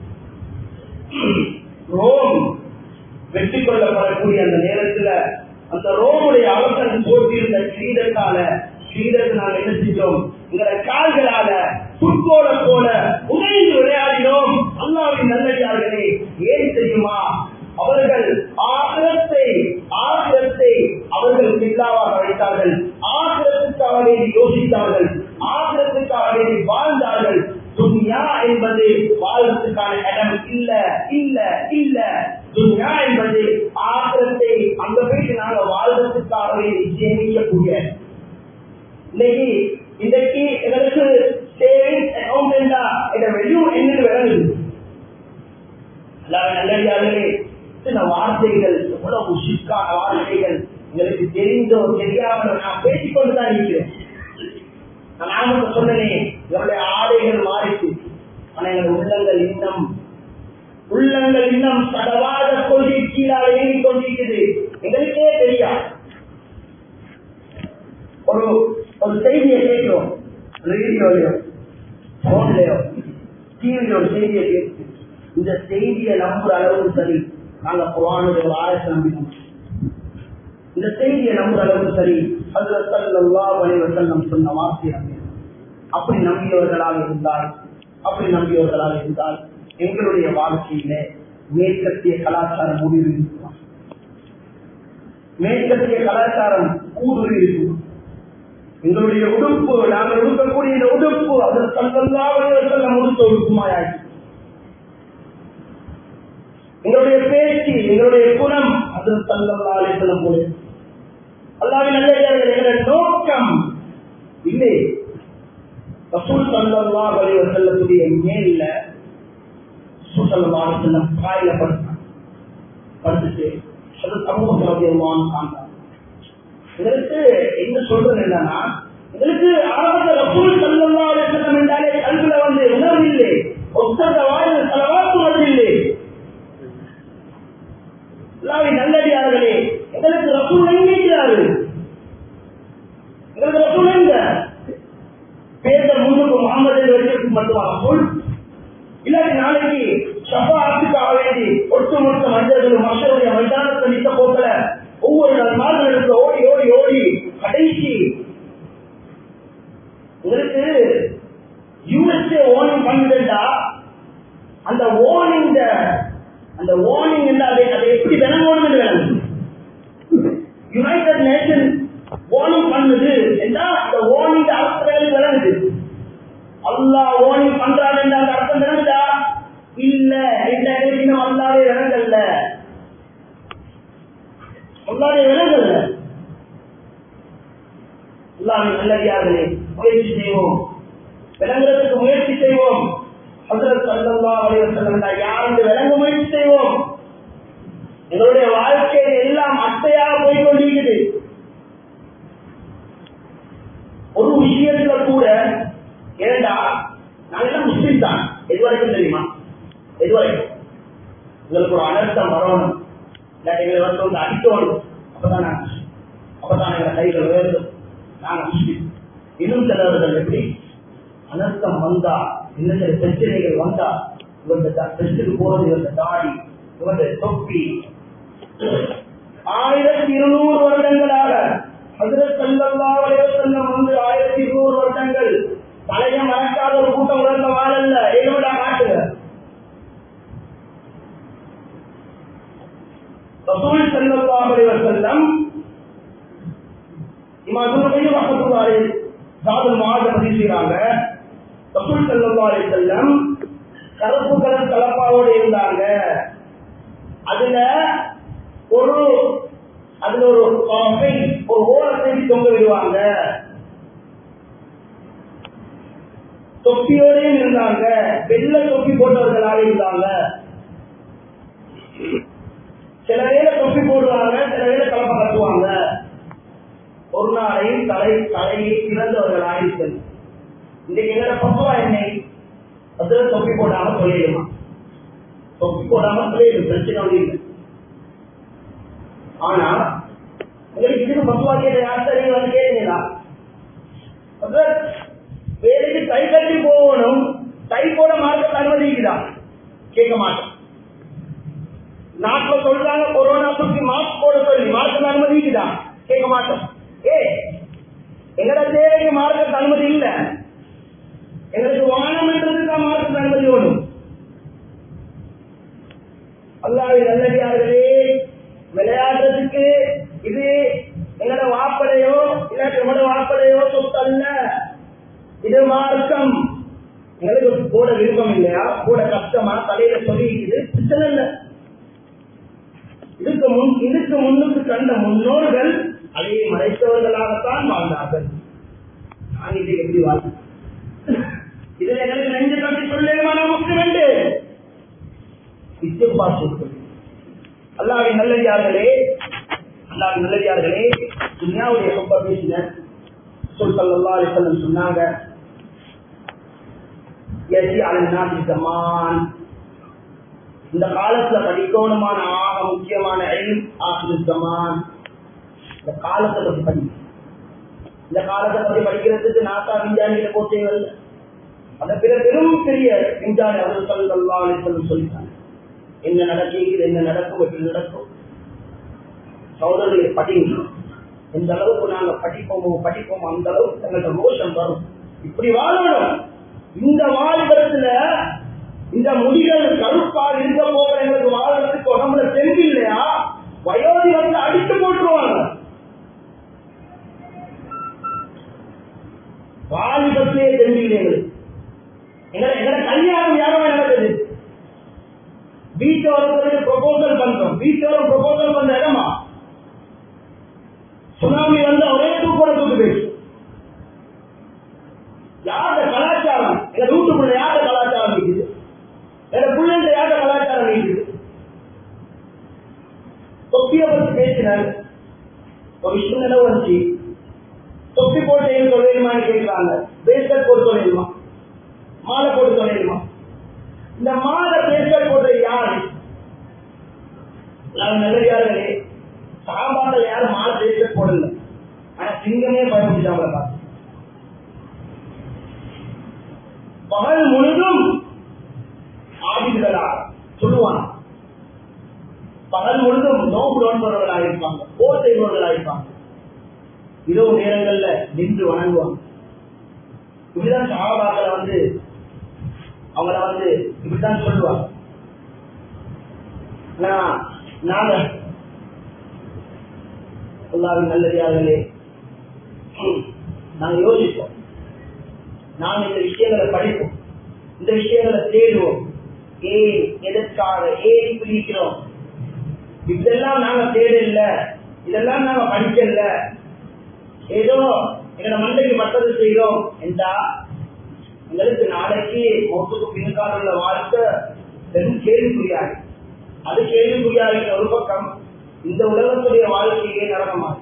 ரோம் வெற்றி கொள்ளப்படக்கூடிய அந்த நேரத்துல அந்த ரோமுடைய அவசரம் போட்டியிருந்த கிரீடத்தால கிரீடத்தை நாங்கள் என்ன செஞ்சோம் எங்களை கால்களால புட்போல போல உடைந்து விளையாடினோம் அல்லாவின் நல்லடியார்களே ஏன் தெரியுமா அவர்கள் ஆகிரத்தை ஆகிரத்தை அவர்கள் பில்லாவாக வைத்தார்கள் ஆகிரத்துக்காக வேண்டி யோசித்தார்கள் ஆகிரத்துக்காக வேண்டி வாழ்ந்தார்கள் துன்யா என்பது வாழ்வதற்கான இடம் இல்ல இல்ல இல்ல துன்யா என்பது ஆகிரத்தை அங்க போயிட்டு நாங்க வாழ்வதற்காக வேண்டி சேமிக்கக்கூடிய இன்னைக்கு இன்றைக்கு எங்களுக்கு சேவிங்ஸ் அக்கௌண்ட் என்றா இதை வெளியும் என்னன்னு விளங்குது எல்லாரும் நல்லடியார்களே சில வார்த்தைகள் எவ்வளவு சிக்கான வார்த்தைகள் எங்களுக்கு தெரிந்தோ தெரியாமலோ நான் பேசிக்கொண்டுதான் இருக்கிறேன் நான் ஆரம்பத்தில் சொன்னேனே எங்களுடைய ஆடைகள் மாறிச்சு ஆனா எங்கள் உள்ளங்கள் இன்னும் உள்ளங்கள் இன்னும் சடவாத கொள்கை கீழாக இயங்கிக் கொண்டிருக்குது எங்களுக்கே தெரியாது ஒரு ஒரு செய்தியை கேட்கிறோம் ரேடியோலயோ போன்லயோ டிவியில ஒரு செய்தியை கேட்டு இந்த செய்தியை நம்புற அளவுக்கு சரி நாங்க குரானுடைய ஒரு ஆயத்தை நம்பினோம் இந்த செய்தியை நம்புற அளவுக்கு சரி அதுல சல்லா வலிவசல்லம் சொன்ன வார்த்தை நம்பினோம் அப்படி நம்பியவர்களாக இருந்தால் அப்படி நம்பியவர்களாக இருந்தால் எங்களுடைய வாழ்க்கையில மேற்கத்திய கலாச்சாரம் முடிவு இருக்கும் மேற்கத்திய கலாச்சாரம் ஊடுருவி இருக்கும் எங்களுடைய உடுப்பு நாங்கள் உடுக்கக்கூடிய இந்த உடுப்பு அது சங்கல்லாவர்கள் முடித்த உடுப்புமாயாச்சு எங்களுடைய பேச்சு எங்களுடைய குணம் அது சங்கல்லாலே செல்லும் போது அல்லாவின் நல்ல எங்களுடைய நோக்கம் இல்லை ரசூல் சல்லல்லா வலிவர் செல்லக்கூடிய மேல சுசல்லா செல்லம் காயில படுத்தான் படுத்துட்டு அது சமூகத்தின் காண்டான் இதற்கு என்ன சொல்றது என்னன்னா இதற்கு ஆரம்ப ரசூல் சல்லல்லா செல்லம் என்றாலே கல்வில வந்து உணர்வு இல்லை ஒத்தந்த வாயில் செலவாக்கு வருதில்லை நல்லடியார்களே எங்களுக்கு ரசூல் எங்கிறாரு எங்களுக்கு ரசூல் எங்க பேச முன்னுக்கு முகமது வச்சிருக்கு மட்டுமா ரசூல் இல்லாட்டி நாளைக்கு ஷபாத்துக்காக வேண்டி ஒட்டுமொத்த மனிதர்களும் மக்களுடைய மைதானத்தை நிற்க போக்கல ஒவ்வொரு நாடுகளுக்கு ஓடி ஓடி ஓடி கடைசி உங்களுக்கு யூஎஸ்ஏ ஓனிங் பண்ணுதுண்டா அந்த ஓனிங் அந்த வார்னிங் என்று அதை அதை எப்படி விளங்கணும் என்று விளங்கும் யுனைடெட் நேஷன் வார்னிங் பண்ணுது என்றால் அந்த வார்னிங் அர்த்தங்கள் விளங்குது அல்லா வார்னிங் பண்றான் என்ற அந்த அர்த்தம் விளங்குதா இல்ல இந்த இன்னும் அல்லாவே விளங்கல்ல அல்லாவே விளங்கல்ல அல்லாவின் நல்லடியார்களே முயற்சி செய்வோம் விளங்குறதுக்கு முயற்சி செய்வோம் ஹசரத் சல்லல்லா அலைவசல்லம் யாருக்கு விளங்க முயற்சி செய்வோம் எங்களுடைய வாழ்க்கையில் எல்லாம் அட்டையாக போய் கொண்டிருக்குது ஒரு விஷயத்துல கூட ஏண்டா நாங்க எல்லாம் முஸ்லீம் தான் எது வரைக்கும் தெரியுமா எது வரைக்கும் எங்களுக்கு ஒரு அனர்த்தம் வரணும் இல்லாட்டி எங்களை வந்து வந்து அடிக்கணும் அப்பதான் நாங்க அப்பதான் எங்களை கைகள் உயர்ந்தும் நாங்க முஸ்லீம் இன்னும் சிலவர்கள் எப்படி அனர்த்தம் வந்தா என்ன சில பிரச்சனைகள் வந்தா இவங்க டெஸ்டுக்கு போறது இவங்க தாடி இவங்க தொப்பி ஆயிரத்தி இருநூறு வருடங்களாக ஹசரத் சல்லல்லாஹு அலைஹி வஸல்லம் வந்து ஆயிரத்தி இருநூறு வருடங்கள் பழைய மறக்காத ஒரு கூட்டம் உலர்ந்த வாழல்ல ஏழுடா காட்டுங்க ரசூல் ஸல்லல்லாஹு அலைஹி வஸல்லம் இமாம் இப்னு கய்யிம் ரஹ்மத்துல்லாஹி ஜாதுல் முஆத் பத்தி செய்றாங்க ரசூல் ஸல்லல்லாஹு அலைஹி வஸல்லம் கருப்பு கலர் கலப்பாவோட இருந்தாங்க அதுல ஒரு அதுல ஒரு காஃபை ஒரு ஓரத்தை தொங்க விடுவாங்க தொப்பியோடையும் இருந்தாங்க வெள்ளை தொப்பி போட்டவர்களாக இருந்தாங்க சில வேலை தொப்பி போடுவாங்க சில வேலை கலப்ப கட்டுவாங்க ஒரு நாளையும் தலை தலையை திறந்தவர்களாக இருந்தது இன்றைக்கு எங்கட பக்குவா என்னை அதுல தொப்பி போடாம தொழிலுமா தொப்பி போடாம தொழில் பிரச்சனை ஒன்றும் இல்லை ஆனா உங்களுக்கு இதுக்கு பக்குவா கேட்ட யார்கிட்ட நீங்க வந்து கேட்டீங்களா அதான் வேலைக்கு கை கட்டி போகணும் கை போட மார்க்க அனுமதிக்குதா கேட்க மாட்டோம் நாட்டுல சொல்றாங்க கொரோனா சுற்றி மாஸ்க் போட சொல்லி மார்க்க அனுமதிக்குதா கேட்க மாட்டோம் ஏ எங்கட தேவைக்கு மார்க்க அனுமதி இல்ல எங்களுக்கு வானம் என்றதுக்கு மார்க்க அனுமதி வேணும் அல்லாஹ் நல்லடியார்களே விளையாடுறதுக்கு இது எங்களோட வாப்படையோ இல்லாட்டி நம்மளோட வாப்படையோ சொத்து அல்ல இது மார்க்கம் எங்களுக்கு கூட விருப்பம் இல்லையா கூட கஷ்டமா தலையில சொல்லிக்குது பிரச்சனை இல்ல இதுக்கு முன் இதுக்கு முன்னுக்கு கண்ட முன்னோர்கள் அதை மறைத்தவர்களாகத்தான் வாழ்ந்தார்கள் நான் இதை எப்படி வாழ் இதுல எங்களுக்கு நெஞ்சு கட்டி சொல்லேமான முக்கியம் என்று இத்தியப்பா சொல்வது அல்லாவின் நல்லடியார்களே அல்லாவின் நல்லடியார்களே துன்யாவுடைய ரொம்ப பேசின சொல் சல்லா அலிசல்லம் சொன்னாங்க எதி அலநாதி ஜமான் இந்த காலத்துல படிக்கணுமான ஆக முக்கியமான எல் ஆஹிரு ஜமான் இந்த காலத்தை பத்தி படி இந்த காலத்தை பத்தி படிக்கிறதுக்கு நாசா விஞ்ஞானிகளை போட்டீங்கள் அந்த பிற பெரும் பெரிய விஞ்ஞானி அவர் சல்லா அலிசல்லம் சொல்லிட்டாங்க என்ன நடக்குது என்ன நடக்கும் எப்படி நடக்கும் சோதனையை படிங்க எந்த அளவுக்கு நாங்க படிப்போமோ படிப்போமோ அந்த அளவுக்கு எங்கள்ட்ட ரோஷம் வரும் இப்படி வாழணும் இந்த வாழ்கிறதுல இந்த முடிகள் கருப்பால் இருக்க போக எங்களுக்கு வாழறதுக்கு உடம்புல தெம்பு இல்லையா வயோதி வந்து அடித்து போட்டுருவாங்க வாலிபத்திலே தெம்பு இல்லை எங்களுக்கு எங்களை எங்களை கல்யாணம் யாரும் நடக்குது வீட்டோட ப்ரொபோசல் பண்றோம் வீட்டோட ப்ரொபோசல் பண்ற இடமா சுனாமி வந்து ஒரே தூக்கோட தூக்கு போயிடுச்சு யார கலாச்சாரம் எங்க வீட்டுக்குள்ள யார கலாச்சாரம் இருக்குது எங்க பிள்ளைங்க யார கலாச்சாரம் இருக்குது தொப்பிய பத்தி பேசினார் ஒரு விஷயம் நிலவு வந்துச்சு தொப்பி போட்டு தொழிலுமான்னு கேட்கிறாங்க பேஸ்கட் போட்டு தொழிலுமா மாலை போட்டு தொழிலுமா இந்த மாலை பேஸ்கட் போடுறது யாரு நான் நல்லதார்களே சாம்பார்ல யாரும் மாலை பேஸ்கட் போடல ஆனா சிங்கமே பயன்படுத்தாங்க பார்த்து பகல் முழுதும் ஆபிர்களாக சொல்லுவாங்க பகல் முழுதும் நோம்பு நோன்பவர்களாக இருப்பாங்க போர் செய்பவர்களாக இருப்பாங்க இரவு நேரங்கள்ல நின்று வணங்குவாங்க இப்படிதான் சாபாக்களை வந்து அவங்கள வந்து இப்படித்தான் சொல்லுவாங்க நான் நாங்க எல்லாரும் நல்லதாகலே நாங்க யோசிப்போம் நாம் இந்த விஷயங்களை படிப்போம் இந்த விஷயங்களை தேடுவோம் ஏன் எதற்காக ஏன் இப்படி இருக்கிறோம் இதெல்லாம் நாங்க தேடல இதெல்லாம் நாங்க படிக்கல ஏதோ எங்களை மண்டைக்கு மட்டது செய்கிறோம் என்றா எங்களுக்கு நாளைக்கு மௌத்துக்கு பின்னால் உள்ள வாழ்க்கை பெரும் கேள்விக்குறியாகி அது கேள்விக்குறியாகி ஒரு பக்கம் இந்த உலகத்துடைய வாழ்க்கையே நரகமாகும்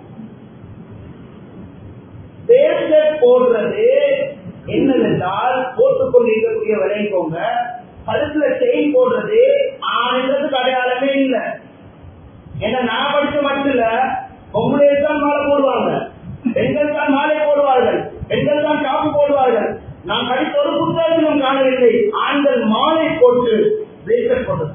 பேஸ்லெட் போடுறது என்னவென்றால் போட்டுக்கொண்டு இருக்கக்கூடிய விளைவிக்கோங்க கழுத்துல செயின் போடுறது ஆண்களுக்கு அடையாளமே இல்லை ஏன்னா நான் படிச்ச மட்டும் இல்ல பொம்பளை தான் மாலை போடுவாங்க பெண்கள் தான் மாலை போடுவார்கள் பெண்கள் தான் காப்பு போடுவார்கள் நான் படித்த ஒரு புத்தகத்திலும் காணவில்லை ஆண்கள் மாலை போட்டு பிரேஸ்லெட் போட்டது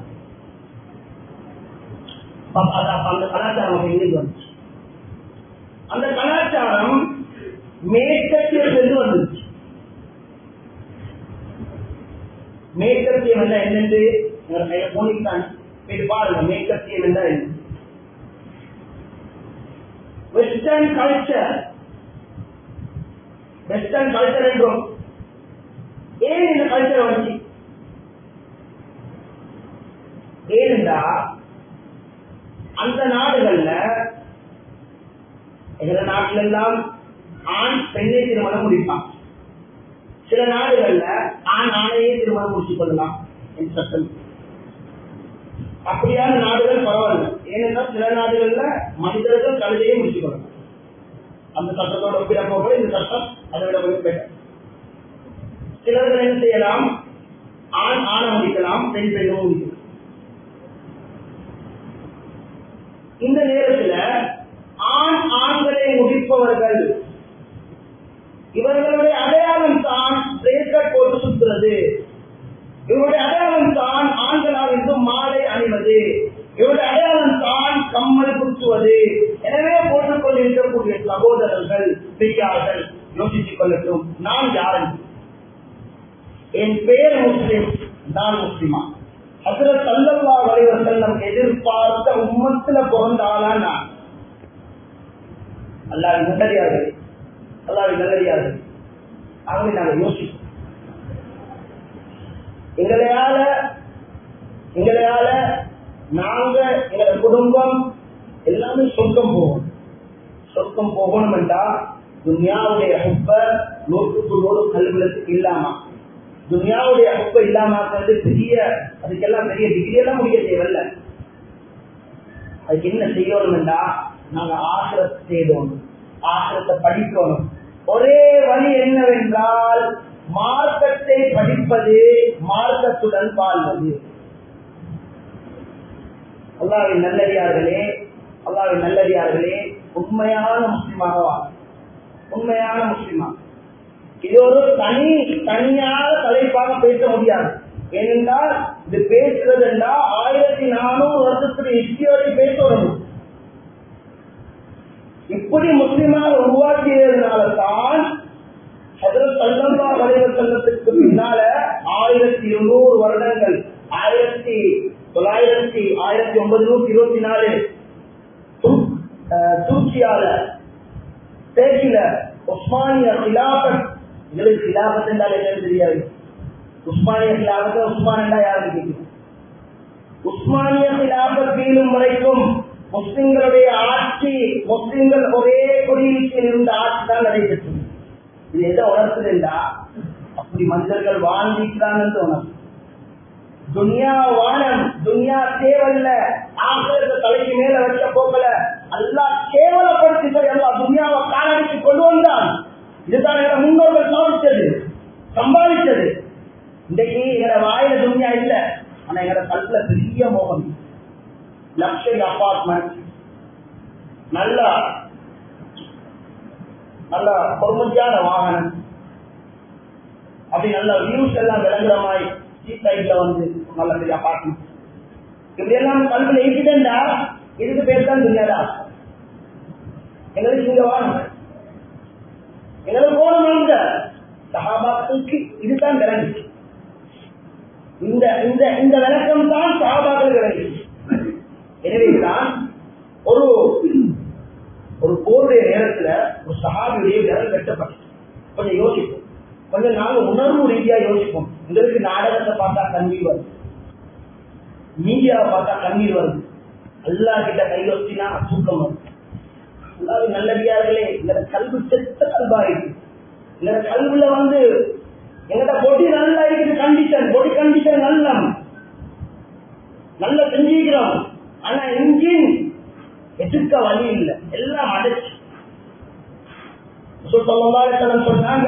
அந்த கலாச்சாரம் எங்கிருந்து வந்துச்சு அந்த கலாச்சாரம் மேற்கத்தியிலிருந்து வந்துச்சு மேற்கத்தியம் என்ன என்னென்று கையில போனித்தான் போய் பாருங்க மேற்கத்தியம் என்ன என்ன வெஸ்டர்ன் கல்ச்சர் வெஸ்டர்ன் கல்ச்சர் என்றும் ஏன் இந்த கல்ச்சர் வந்துச்சு ஏனென்றா அந்த நாடுகள்ல எங்க நாட்டுல எல்லாம் ஆண் பெண்ணை திருமணம் முடிப்பான் சில நாடுகள்ல ஆண் ஆணையே திருமணம் முடிச்சுக் கொள்ளலாம் என்று சட்டம் அப்படியான நாடுகள் பரவாயில்ல ஏனென்றால் சில நாடுகள்ல மனிதர்கள் கழுதையை முடிச்சுக் கொள்ளலாம் அந்த சட்டத்தோட ஒப்பிட போக இந்த சட்டம் அதை விட கொஞ்சம் better. சிலர்கள் என்ன செய்யலாம் ஆண் ஆணை முடிக்கலாம் பெண் பெண்ணும் முடிக்கலாம் இந்த நேரத்துல ஆண் ஆண்களை முடிப்பவர்கள் இவர்களுடைய அடையாளம் தான் பிரேக்கட் போட்டு சுத்துறது இவருடைய அடையாளம் தான் ஆண்களால் இருந்தும் மாலை அணிவது இவருடைய அடையாளம் தான் கம்மல் குத்துவது எனவே போட்டுக் கொண்டிருக்கக்கூடிய சகோதரர்கள் பெரியார்கள் யோசித்துக் கொள்ளட்டும் நான் யார் என் பேர் முஸ்லிம் நான் முஸ்லிமா அதுல சல்லல்லா வரைவர்கள் நம் எதிர்பார்த்த உம்மத்துல பிறந்த ஆளா நான் அல்லாவின் நல்லடியார்கள் அல்லாவின் நல்லடியார்கள் ஆகவே நாங்கள் யோசிப்போம் எங்களையால எங்களையால நாங்க எங்களோட குடும்பம் எல்லாமே சொர்க்கம் போகணும் சொர்க்கம் போகணும் என்றா துன்யாவுடைய ஹுப்ப நூற்றுக்கு நூறு கல்விகளுக்கு இல்லாம துன்யாவுடைய ஹுப்ப இல்லாம ஆக்குறது பெரிய அதுக்கெல்லாம் பெரிய டிகிரி எல்லாம் முடிய தேவையில்ல அதுக்கு என்ன செய்யணும் என்றா நாங்க ஆசிரத்தை தேடணும் ஆசிரத்தை படிக்கணும் ஒரே வழி என்னவென்றால் மார்க்கத்தை படிப்பது மார்க்கத்துடன் வாழ்வது அல்லாவின் நல்லடியார்களே அல்லாவின் நல்லடியார்களே உண்மையான முஸ்லிமாக வாழ் உண்மையான முஸ்லிமா இது ஒரு தனி தனியான தலைப்பாக பேச முடியாது ஏனென்றால் இது பேசுறது என்றால் ஆயிரத்தி நானூறு வருஷத்துக்கு ஹிஸ்டரியோட பேசணும் இப்படி முஸ்லிமாக உருவாக்கியதுனால தான் செல்லத்துக்கு பின்னால ஆயிரத்தி இருநூறு வருடங்கள் ஆயிரத்தி தொள்ளாயிரத்தி ஆயிரத்தி ஒன்பது நூத்தி இருபத்தி நாலு துருக்கியால தேக்கில உஸ்மானிய கிலாபத் எங்களுக்கு கிலாபத் என்றால் என்னன்னு தெரியாது உஸ்மானிய கிலாபத்தை உஸ்மான் என்றா யாருக்கு தெரியும் உஸ்மானிய கிலாபத் வீழும் வரைக்கும் முஸ்லிம்களுடைய ஆட்சி முஸ்லிம்கள் ஒரே குடியிருப்பில் இருந்த ஆட்சி தான் நடைபெற்றது இது எதை உணர்த்துதுண்டா அப்படி மனிதர்கள் வாழ்ந்திருக்கிறான்னு உணர்த்து துனியா வானம் துனியா தேவையில்ல ஆசிரியத்தை தலைக்கு மேல வச்ச போக்கல அல்லா கேவலப்படுத்தி சொல்லி அல்லா துனியாவை காலடிக்கு கொண்டு வந்தான் இதுதான் எங்க முன்னோர்கள் சாதிச்சது சம்பாதிச்சது இன்றைக்கு எங்க வாயில துனியா இல்ல ஆனா எங்க கல்ல பெரிய மோகம் லக்ஷரி அபார்ட்மெண்ட் நல்லா நல்ல பொறுமதியான வாகனம் அப்படி நல்ல வியூஸ் எல்லாம் விளங்குற மாதிரி ஸ்ட்ரீட் லைட்ல வந்து நல்ல பெரிய அபார்ட்மெண்ட் இப்படி எல்லாம் கல்வியில் இருக்குதுண்டா இதுக்கு பேர் தான் துணியாதா எங்களுக்கு இங்க வாங்க எங்களுக்கு போகணும் இந்த சகாபாக்களுக்கு இதுதான் விளங்குச்சு இந்த இந்த இந்த விளக்கம் தான் சகாபாக்கள் விளங்குச்சு எனவேதான் ஒரு ஒரு போருடைய நேரத்துல ஒரு சகாபியுடைய விரல் வெட்டப்பட்டது கொஞ்சம் யோசிப்போம் கொஞ்சம் நாங்க உணர்வு ரீதியா யோசிப்போம் எங்களுக்கு நாடகத்தை பார்த்தா கண்ணீர் வருது மீடியாவை பார்த்தா கண்ணீர் வருது அல்லா கிட்ட கை வச்சினா தூக்கம் வருது அல்லாது நல்லடியார்களே எங்களோட கல்வி செத்த கல்வா இருக்கு எங்களோட கல்வில வந்து எங்கட பொடி நல்லா இருக்குது கண்டிஷன் பொடி கண்டிஷன் நல்ல நல்ல செஞ்சுக்கிறோம் ஆனா இன்ஜின் எதிர்க்க வழி இல்லை எல்லாம் அடைச்சு சொன்னாங்க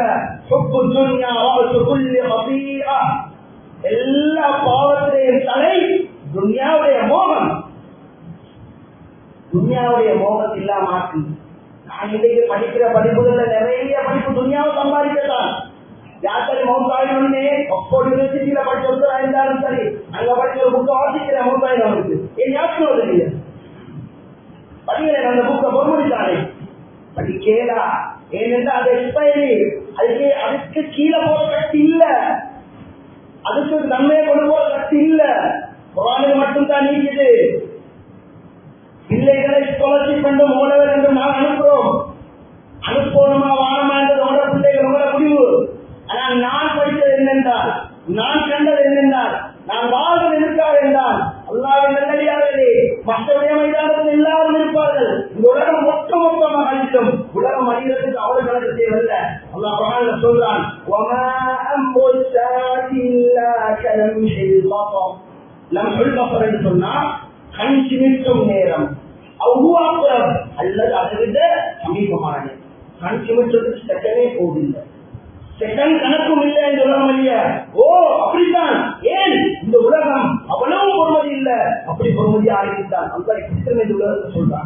எல்லா பாவத்திலையும் தலை துன்யாவுடைய மோகம் துன்யாவுடைய மோகத்தை இல்லாம ஆக்கு நான் இன்றைக்கு படிக்கிற படிப்புகள்ல நிறைய படிப்பு துன்யாவை சம்பாதிக்கத்தான் யாத்திரை மௌத்தாயினே ஒப்போடு யூனிவர்சிட்டியில படிச்ச ஒருத்தரா இருந்தாலும் சரி அங்க படிச்ச ஒரு புக்கை வாசிக்கிற மௌத்தாயினம் அவருக்கு என் ஞாபகம் வருது படிக்கிறேன் அந்த புக்கை பொறுமுடித்தானே படிக்கேடா ஏனென்றால் அது எக்ஸ்பைரி அதுக்கு அதுக்கு கீழே போற சக்தி இல்ல அதுக்கு நன்மையை கொண்டு போற சக்தி இல்ல குரானுக்கு மட்டும்தான் நீக்குது பிள்ளைகளை ஸ்காலர்ஷிப் என்றும் ஓடவர் என்றும் நாம் அனுப்புறோம் அனுப்பணுமா வானமா என்றது உங்களோட பிள்ளைகள் உங்களோட முடிவு ஆனால் நான் படித்தது என்னென்றால் நான் கண்டது என்னென்றால் நான் வாழ்வது இருக்கார் என்றால் அல்லாவின் நல்லடியார்களே மற்றவருடைய மைதானத்தில் எல்லாரும் இருப்பார்கள் இந்த உலகம் மொத்த மொத்தமாக அழிக்கும் உலகம் அழிகிறதுக்கு அவ்வளவு கணக்கு தேவையில்ல அல்லாஹ் குரான்ல சொல்றான் وَمَا أَمْرُ السَّاعَةِ إِلَّا كَلَمْحِ الْبَصَرِ லம்ஹுல் பஸர் என்று சொன்னா கண் சிமிட்டும் நேரம் அவ்வாப்புறம் அல்லது அதை விட சமீபமான நேரம். கண் சிமிட்டுறதுக்கு செகண்டே போதில்லை செகண்ட் கணக்கும் இல்லை இந்த உலகம் இல்லையா ஓ அப்படித்தான் ஏன் இந்த உலகம் அவ்வளவு பொறுமதி இல்ல அப்படி பொறுமதி ஆகிவிட்டான் அந்த கிருஷ்ணன் இந்த உலகத்தை சொல்றான்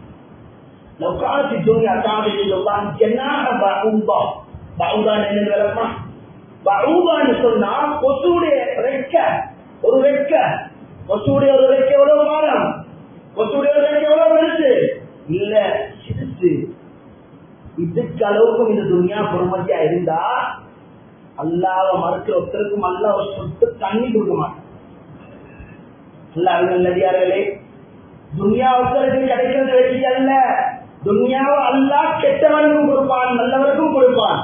لو كانت الدنيا كاملة لله جناح بعوضة بعوضة என்ன விளக்கமா பவுதான்னு சொன்னா கொசுடைய ரெக்க ஒரு ரெக்க கொசுடைய ஒரு ரெக்க எவ்வளவு மாறம் கொசுடைய ஒரு ரெக்க எவ்வளவு பெருசு இல்ல சிறுசு இதுக்கு அளவுக்கும் இந்த துணியா பொறுமதியா இருந்தா அல்லாத மறுக்கிற ஒருத்தருக்கும் அல்ல ஒரு சொட்டு தண்ணி கொடுக்க மாட்டான் அல்லாஹ் நல்லடியார்களே துனியா ஒருத்தருக்கு கிடைக்கிறது வெற்றி அல்ல துனியாவை அல்லாஹ் கெட்டவனுக்கும் கொடுப்பான் நல்லவருக்கும் கொடுப்பான்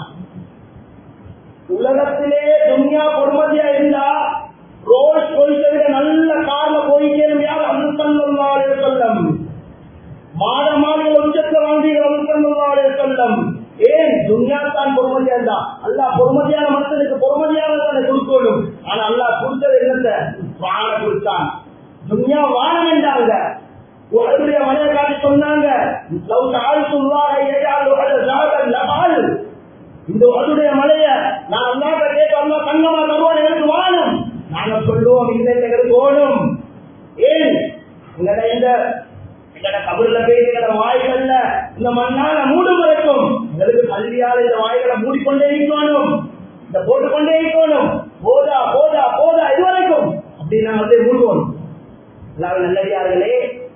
உலகத்திலே துனியா பொறுமதியா இருந்தா ரோல்ஸ் ரோய்ஸை விட நல்ல கார்ல போய்க்கணும் யார் அந்த சொல்லம் மாத மாத உச்சத்தை வாங்கிய சொல்லம் ஏன் துன்யா தான் பொறுமதியா இருந்தா அல்லா பொறுமதியான மனுஷனுக்கு பொறுமதியான தானே கொடுக்கணும் ஆனா அல்லாஹ் கொடுத்தது என்னத்த வாழ கொடுத்தான் துன்யா வானம் என்றாங்க உங்களுடைய மனையை காட்டி சொன்னாங்க லவ் தாழ் சொல்வாக ஏதாவது லபால் இந்த உங்களுடைய மலைய நான் அல்லாட்ட கேட்டு அல்லா தங்கமா தருவான் எனக்கு வாழும் நாங்க சொல்லுவோம் இல்லை எங்களுக்கு ஓடும் ஏன் எங்கட இந்த எங்கட கபர்ல போய் எங்கட வாய்கள்ல இந்த மண்ணால மூடும் வரைக்கும் எங்களுக்கு கல்வியால இந்த வாய்களை மூடிக்கொண்டே இருக்கணும் இந்த போட்டுக்கொண்டே இருக்கணும் போதா போதா போதா இது வரைக்கும் அப்படி நாங்க வந்து மூடுவோம் எல்லாரும் நல்லடியார்களே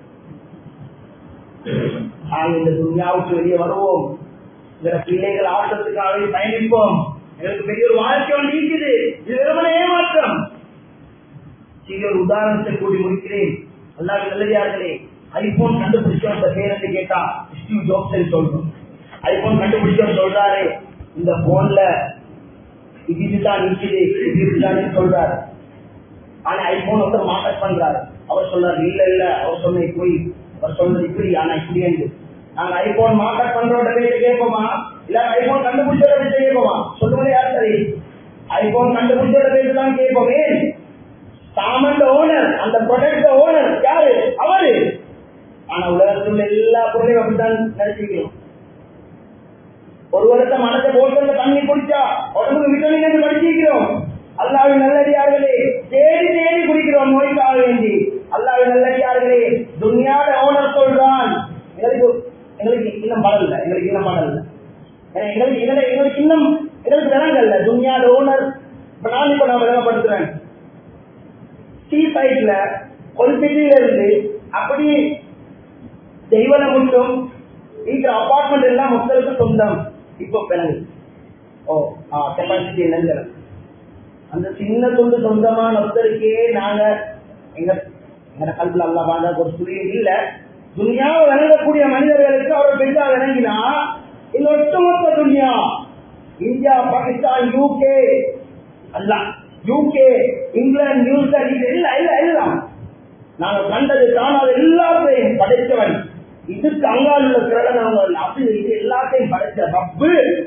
நாங்கள் இந்த துன்யாவுக்கு வெளியே வருவோம் இந்த பிள்ளைகள் ஆட்டத்துக்காக பயணிப்போம் எனக்கு பெரிய ஒரு வாழ்க்கை ஒன்று இருக்குது இது வெறுமனே ஏமாற்றம் சிறிய ஒரு உதாரணத்தை கூடி முடிக்கிறேன் அல்லாஹ் நல்லதார்களே ஐபோன் கண்டுபிடிச்சவன் பேரத்தை கேட்டா ஸ்டீவ் ஜோப்ஸ் சொல்றோம் ஐபோன் கண்டுபிடிச்சவன் சொல்றாரு இந்த போன்ல இது இதுதான் நிக்குது இது இதுதான் சொல்றாரு ஆனா ஐபோன் வந்து மார்க்கெட் பண்றாரு அவர் சொல்றாரு இல்ல இல்ல அவர் சொன்ன இப்படி அவர் சொன்னது இப்படி ஆனா இப்படி என்று நாங்க ஐபோன் மார்க்கெட் பண்றோட பேச கேட்போமா இல்ல ஐபோன் கண்டுபிடிச்சோட பேச கேட்போமா சொல்லுவது யார் சரி ஐபோன் கண்டுபிடிச்சோட பேச தான் கேட்போமே சாமன் ஓனர் அந்த ப்ராடக்ட் ஓனர் யாரு அவரு ஆனா உலகத்தில் உள்ள எல்லா பொருளையும் அப்படித்தான் நினைச்சுக்கிறோம் ஒரு வருஷத்தை மனசை போட்டு தண்ணி குடிச்சா உடம்புக்கு விட்டமின் என்று படிச்சிருக்கிறோம் அல்லாவின் நல்லடியார்களே தேடி தேடி குடிக்கிறோம் நோய்க்காக வேண்டி அல்லாவின் நல்லடியார்களே துன்யாட ஓனர் சொல்றான் எங்களுக்கு எங்களுக்கு இன்னும் படம் இல்லை எங்களுக்கு இன்னும் படம் இல்லை எங்களுக்கு எங்களை எங்களுக்கு இன்னும் எங்களுக்கு விலங்கல்ல துன்யாட ஓனர் இப்ப நான் இப்ப நான் விளங்கப்படுத்துறேன் சி சைட்ல கொல்பெட்டியில இருந்து அப்படி தெய்வன மட்டும் இருக்கிற அபார்ட்மெண்ட் எல்லாம் மக்களுக்கு சொந்தம் இப்போ பிறகு ஓ கெப்பாசிட்டி என்னங்கிற அந்த சின்ன துண்டு சொந்தமான ஒருத்தருக்கே நாங்க எங்க எங்க கல்வியில் அல்லா பாண்டா ஒரு புரிய இல்ல துனியாவை விளங்கக்கூடிய மனிதர்களுக்கு அவர் பெரிதா விளங்கினா இந்த ஒட்டுமொத்த துனியா இந்தியா பாகிஸ்தான் யூகே அல்ல யூகே இங்கிலாந்து நியூசிலாந்து இல்ல இல்ல எல்லாம் நாங்க கண்டது காணாத எல்லாத்தையும் படைத்தவன் இதுக்கு அங்கால் உள்ள கிரகணங்கள் அப்படி இது எல்லாத்தையும் படைத்த ரப்பு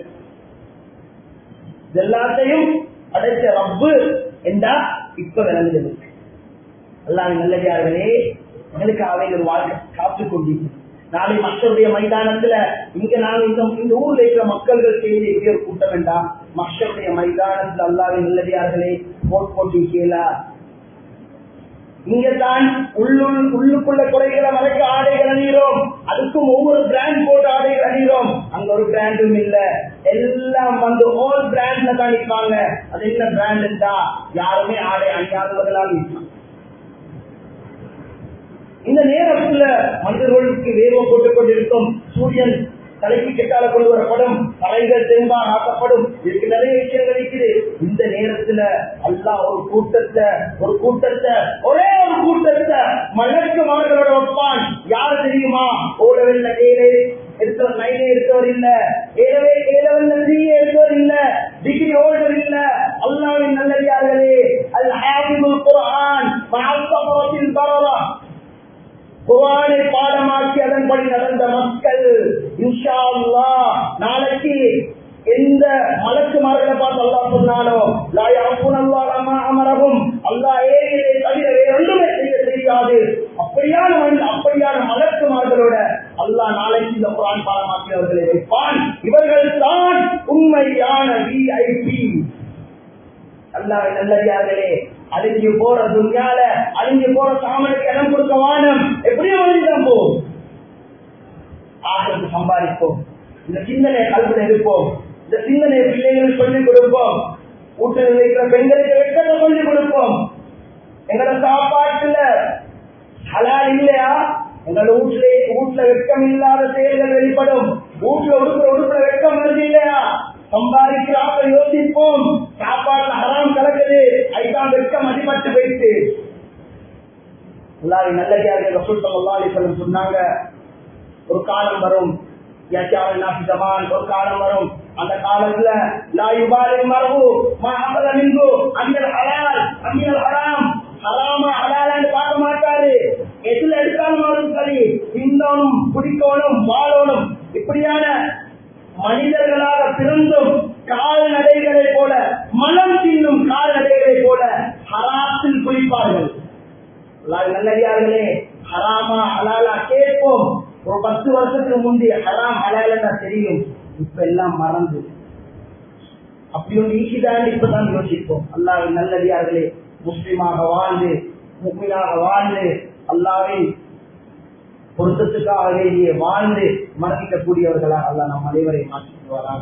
எல்லாத்தையும் படைத்த ரப்பு என்றா இப்ப விளங்குது எல்லாம் நல்லதார்களே எங்களுக்கு அவைகள் வாழ்க்கை காத்துக் கொண்டிருக்கிறது நாளை மக்களுடைய மைதானத்துல இங்க நாங்க இந்த இந்த ஊர்ல இருக்கிற மக்கள்கள் செய்து எப்படி ஒரு கூட்டம் வேண்டாம் மக்களுடைய மைதானத்துல அல்லாவின் நல்லதார்களே போட் போட்டி கேளா இங்கதான் உள்ளுள் உள்ளுக்குள்ள குறைகளை மறைக்க ஆடைகள் அணிகிறோம் அதுக்கும் ஒவ்வொரு பிராண்ட் போட்டு ஆடைகள் அணிகிறோம் அங்க ஒரு பிராண்டும் இல்ல எல்லாம் வந்து ஓல் பிராண்ட்ல தான் நிற்பாங்க அது என்ன பிராண்ட் தான் யாருமே ஆடை அணியாதவர்களால் இருப்பாங்க இந்த நேரத்துல மனிதர்களுக்கு வேகம் போட்டுக் கொண்டிருக்கும் சூரியன் தலைக்கு கெட்டால கொண்டு வரப்படும் கரைகள் தென்பான் ஆக்கப்படும் இதுக்கு நிறைய விஷயங்கள் இருக்குது இந்த நேரத்துல அல்லாஹ் ஒரு கூட்டத்தை ஒரு கூட்டத்தை ஒரே ஒரு கூட்டத்தை மலக்கு மகளோட வைப்பான் யாரு மலக்குமார்களை பார்த்து அல்லாஹ் சொன்னானோ லா யாஃபுன அல்லாஹ் அம்மா அமரவும் அல்லாஹ் ஏழையை தவிர வேற ஒன்றுமே செய்ய தெரியாது அப்படியான மனித அப்படியான மலக்குமார்களோட அல்லாஹ் நாளைக்கு இந்த குரான் பாடமாக்கியவர்களை வைப்பான் இவர்கள் தான் உண்மையான விஐபி அல்லாஹ் நல்லடியார்களே அழிஞ்சு போற துன்யால அழிஞ்சு போற சாமனுக்கு இடம் கொடுக்க வானம் எப்படியும் அழிஞ்சான் போ ஆகிறது சம்பாதிப்போம் இந்த சிந்தனையை கல்வியில் இருப்போம் இந்த சிந்தனையை பிள்ளைகளுக்கு சொல்லிக் கொடுப்போம் வீட்டில் இருக்கிற பெண்களுக்கு வெட்டத்தை சொல்லிக் கொடுப்போம் எங்களோட சாப்பாட்டுல ஹலால் இல்லையா எங்களோட வீட்டுல வீட்டுல வெட்கம் இல்லாத செயல்கள் வெளிப்படும் வீட்டுல உடுப்புற உடுப்புற வெட்கம் வருது இல்லையா சம்பாதிக்கிறாங்க யோசிப்போம் சாப்பாட்டுல ஹராம் கலக்குது அதுதான் வெட்கம் அடிபட்டு போயிட்டு எல்லாரும் நல்லதாக ரசூல் சல்லா அலிசல்லம் சொன்னாங்க ஒரு காலம் வரும் யஜாவல் நாசி ஜமான் ஒரு காலம் வரும் அந்த காலத்துல லா யுபாரி மரபு மஹமத மின்கு அமியல் ஹலால் அமியல் ஹராம் ஹராமா ஹலாலான்னு பார்க்க மாட்டாரு எதுல எடுத்தாலும் சரி தின்னோனும் குடிக்கணும் வாழணும் இப்படியான மனிதர்களாக பிறந்தும் கால்நடைகளை போல மனம் தின்னும் கால்நடைகளை போல ஹராத்தில் குளிப்பார்கள் நல்லடியார்களே ஹராமா ஹலாலா கேட்போம் ஒரு பத்து வருஷத்துக்கு முந்தைய ஹராம் ஹலாலா தெரியும் இப்ப எல்லாம் மறந்து அப்படி ஒன்று ஈசிதான் இப்பதான் யோசிப்போம் அல்லாஹ் நல்லடியார்களே முஸ்லிமாக வாழ்ந்து முக்மீனாக வாழ்ந்து அல்லாவின் பொருத்தத்துக்காக வேண்டிய வாழ்ந்து மரணிக்கக்கூடியவர்களாக அல்லாஹ் நம் அனைவரை மாற்றிட்டு வராங்க